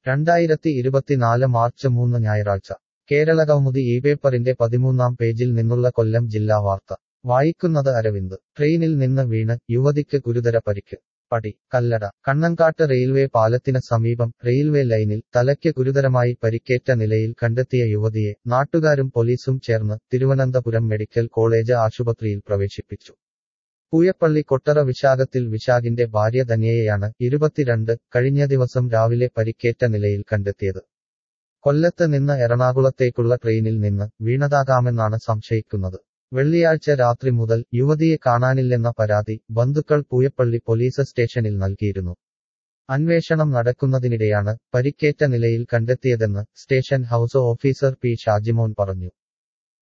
രണ്ടായിരത്തി ഇരുപത്തിനാല് മാർച്ച് മൂന്ന് ഞായറാഴ്ച കേരള കൗമുദി ഈ പേപ്പറിന്റെ പതിമൂന്നാം പേജിൽ നിന്നുള്ള കൊല്ലം ജില്ലാ വാർത്ത വായിക്കുന്നത് അരവിന്ദ് ട്രെയിനിൽ നിന്ന് വീണ് യുവതിക്ക് ഗുരുതര പരിക്ക് പടി കല്ലട കണ്ണങ്കാട്ട് റെയിൽവേ പാലത്തിന് സമീപം റെയിൽവേ ലൈനിൽ തലയ്ക്ക് ഗുരുതരമായി പരിക്കേറ്റ നിലയിൽ കണ്ടെത്തിയ യുവതിയെ നാട്ടുകാരും പോലീസും ചേർന്ന് തിരുവനന്തപുരം മെഡിക്കൽ കോളേജ് ആശുപത്രിയിൽ പ്രവേശിപ്പിച്ചു പൂയപ്പള്ളി കൊട്ടറ വിശാഖത്തിൽ വിശാഖിന്റെ ഭാര്യ ധന്യയെയാണ് ഇരുപത്തിരണ്ട് കഴിഞ്ഞ ദിവസം രാവിലെ പരിക്കേറ്റ നിലയിൽ കണ്ടെത്തിയത് കൊല്ലത്ത് നിന്ന് എറണാകുളത്തേക്കുള്ള ട്രെയിനിൽ നിന്ന് വീണതാകാമെന്നാണ് സംശയിക്കുന്നത് വെള്ളിയാഴ്ച രാത്രി മുതൽ യുവതിയെ കാണാനില്ലെന്ന പരാതി ബന്ധുക്കൾ പൂയപ്പള്ളി പോലീസ് സ്റ്റേഷനിൽ നൽകിയിരുന്നു അന്വേഷണം നടക്കുന്നതിനിടെയാണ് പരിക്കേറ്റ നിലയിൽ കണ്ടെത്തിയതെന്ന് station house officer P Shajimon പറഞ്ഞു